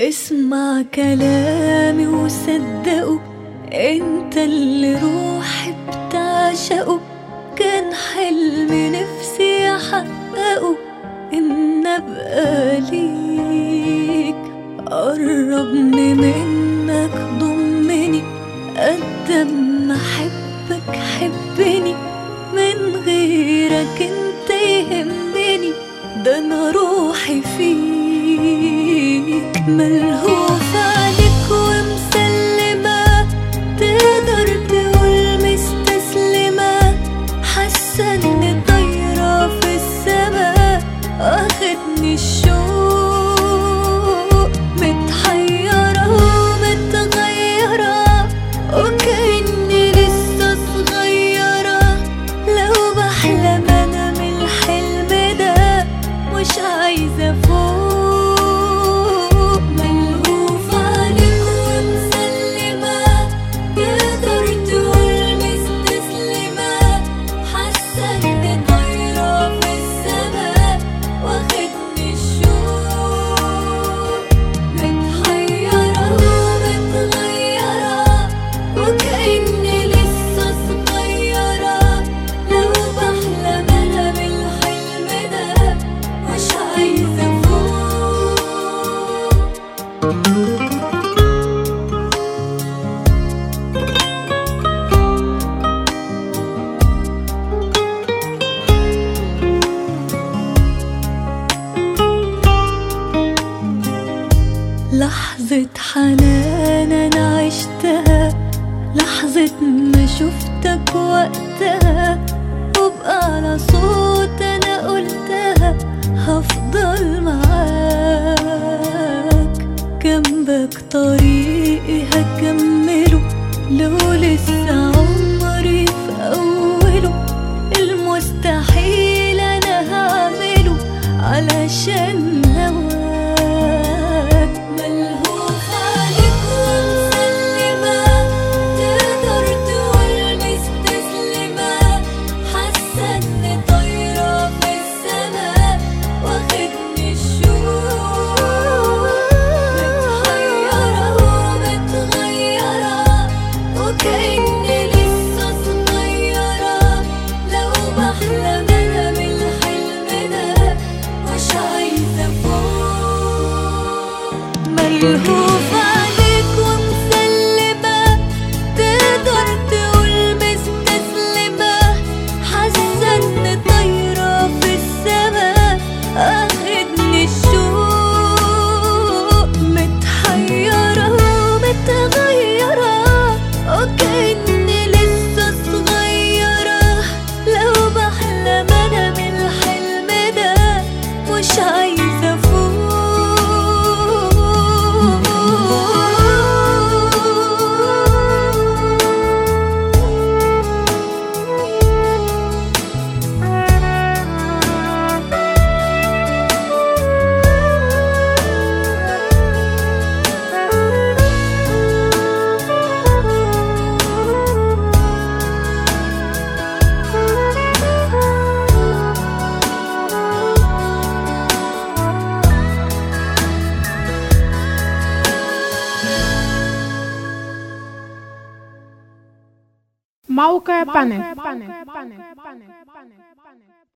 اسمع كلامي وصدقه انت اللي روحي بتعشقه كان حلمي نفسي احققه ان ابقى ليك قربني منك ضمني قد ما احبك حبني من غيرك انت يهمني ده انا روحي فيك ملهوف عليك ومسلمة تقدر تقول مستسلمة حاسة اني طايرة في السما واخدني الشوق متحيرة ومتغيرة وكأني لسه صغيرة لو بحلم انا من الحلم ده مش عايزة فوق ملهوف عليك ومسلمة تقدر تقول مستسلمة حاسة اني طايرة في السما واخدني الشوق متحيرة ومتغيرة وكأني لسه صغيرة لو بحلم أنا بالحلم ده مش عايزة فوق لحظة حنان أنا عشتها لحظة ما شفتك وقتها وبقى على صوت أنا قلتها هفضل معاك جنبك طريقي هكمله لو لسه عمري في أوله المستحيل أنا هعمله علشان هواك ملهوف عليك ومسلمة تقدر تقول مستسلمة حاسة إني طايرة في السما واخدني الشوق متحيرة ومتغيرة وكأني لسه صغيرة لو بحلم أنا بالحلم ده مش عايزة فوق ملهوف عليك ومسلمة تقدر تقول مستسلمة حاسة إني طايرة في السما أخدني الشوق متحيرة ومتغيرة وكأني لسه صغيرة لو بحلم أنا بالحلم ده مش عايزة موقع بانل